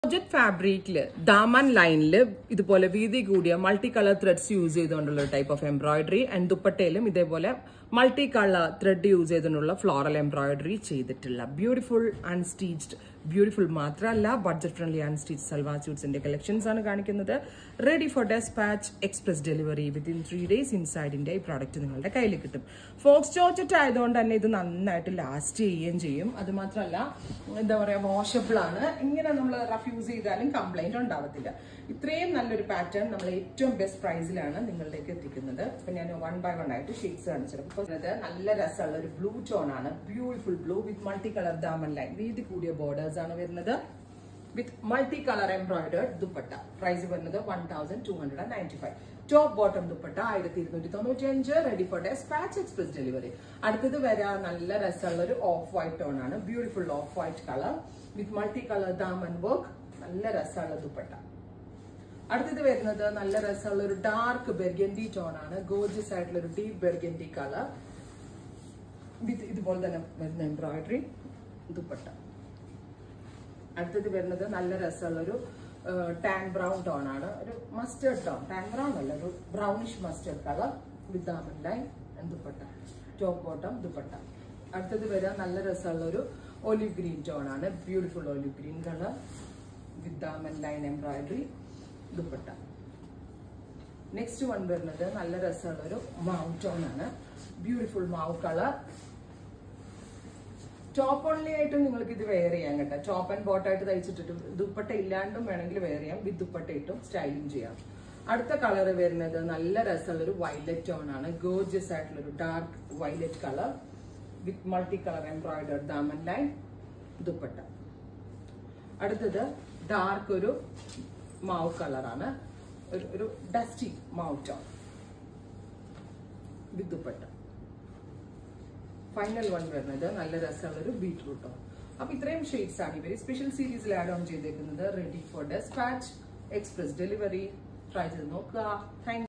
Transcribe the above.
georgette ഫാബ്രിക്കില് Daman ലൈനില് ഇതുപോലെ വീതി കൂടിയ മൾട്ടി കളർ ത്രെഡ്സ് യൂസ് ചെയ്തുകൊണ്ടുള്ള ടൈപ്പ് ഓഫ് എംബ്രോയിഡറി ആൻഡ് ദുപ്പട്ടയിലും ഇതേപോലെ മൾട്ടി കളർ ത്രെഡ് യൂസ് ചെയ്തുകൊണ്ടുള്ള ഫ്ലോറൽ എംബ്രോയിഡറി ചെയ്തിട്ടുള്ള ബ്യൂട്ടിഫുൾ അൺസ്റ്റീച്ച്ഡ് ബ്യൂട്ടിഫുൾ മാത്രമല്ല ബഡ്ജറ്റ് ഫ്രണ്ട്ലി അൺസ്റ്റീച്ച് സൽവാർ സ്യൂട്ട്സിന്റെ കളക്ഷൻസ് ആണ് കാണിക്കുന്നത് ready for dispatch express delivery within three days ഇൻസൈഡിന്റെ ഈ പ്രോഡക്റ്റ് നിങ്ങളുടെ കയ്യിൽ കിട്ടും ഫോക്സ് ജോർജറ്റ് ആയതുകൊണ്ട് തന്നെ ഇത് നന്നായിട്ട് ലാസ്റ്റ് ചെയ്യുകയും ചെയ്യും അത് മാത്രമല്ല എന്താ പറയാ വാഷബിൾ ആണ് ഇങ്ങനെ നമ്മൾ റഫ് യൂസ് ചെയ്താലും കംപ്ലൈന്റ് ഉണ്ടാവത്തില്ല ഇത്രയും നല്ലൊരു പാറ്റേൺ നമ്മൾ ഏറ്റവും ബെസ്റ്റ് പ്രൈസിലാണ് നിങ്ങളിലേക്ക് എത്തിക്കുന്നത് അപ്പൊ ഞാൻ വൺ ബൈ വൺ ആയിട്ട് ഷീറ്റ്സ് കാണിച്ചത് അപ്പൊ ഇത് നല്ല രസമുള്ള ഒരു ബ്ലൂ ടോൺ ആണ് beautiful blue with multi colour ദാമൻ ലൈൻ വീതി കൂടിയ ബോർഡേഴ്സ് ആണ് വരുന്നത് with multi colour embroidered dupatta price വരുന്നത് one thousand two hundred ninety five top bottom dupatta ആയിരത്തി ഇരുന്നൂറ്റി തൊണ്ണൂറ്റി അഞ്ച് ready for dispatch express delivery അടുത്തത് വരാൻ നല്ല രസമുള്ള ഒരു ഓഫ് വൈറ്റ് ടോൺ ആണ് beautiful off white colour with multi colour daaman work നല്ല രസമുള്ള ദുപ്പട്ട അടുത്തത് വരുന്നത് നല്ല രസമുള്ള ഒരു ഡാർക്ക് ബെർഗൻഡി ടോൺ ആണ് ഗോർജസ് ആയിട്ടുള്ള ഒരു ഡീപ് ബെർഗൻഡി കളർ വിത്ത് ഇതുപോലെ തന്നെ വരുന്ന എംബ്രോയിഡറി ദുപ്പട്ട അടുത്തത് വരുന്നത് നല്ല രസമുള്ള ഒരു ടാൻ ബ്രൗൺ ടോൺ ആണ് ഒരു മസ്റ്റേർഡ് ടോൺ ടാൻ ബ്രൗൺ അല്ല ഒരു brownish mustard colour with daaman line dupatta top bottom dupatta അടുത്തത് വരാൻ നല്ല രസമുള്ള ഒരു ഒലിവ് ഗ്രീൻ ടോൺ ആണ് beautiful olive green colour with daaman line embroidery dupatta next one വരുന്നത് നല്ല രസമുള്ള ഒരു മാവ് ടോൺ ആണ് ബ്യൂട്ടിഫുൾ മാവ് കളർ ടോപ്പ് ഓൺലി ആയിട്ടും നിങ്ങൾക്ക് ഇത് വെയർ ചെയ്യാം കേട്ടോ ടോപ്പ് ആൻഡ് ബോട്ടായിട്ട് തയ്ച്ചിട്ടിട്ടും ദുപ്പട്ട ഇല്ലാണ്ടും വേണമെങ്കിൽ വെയർ ചെയ്യാം വിത്ത് ദുപ്പട്ട ഇട്ടും സ്റ്റൈലിംഗ് ചെയ്യാം അടുത്ത കളർ വരുന്നത് നല്ല രസമുള്ള ഒരു വയലറ്റ് ടോൺ ആണ് ഗോർജസ് ആയിട്ടുള്ള ഒരു dark violet colour with multi colour embroidered daaman line dupatta അടുത്തത് ഡാർക്ക് ഒരു മാവ് കളറാണ് ഒരു ഒരു dusty mauve tone with dupatta final one വരുന്നത് നല്ല രസമുള്ള ഒരു ബീട്രൂട്ടോ അപ്പൊ ഇത്രയും ഷെയ്ഡ്സ് ആണ് ഇവർ സ്പെഷ്യൽ സീരീസിൽ ആഡ് ഓൺ ചെയ്തേക്കുന്നത് ready for dispatch express delivery try ചെയ്ത് നോക്കുക താങ്ക്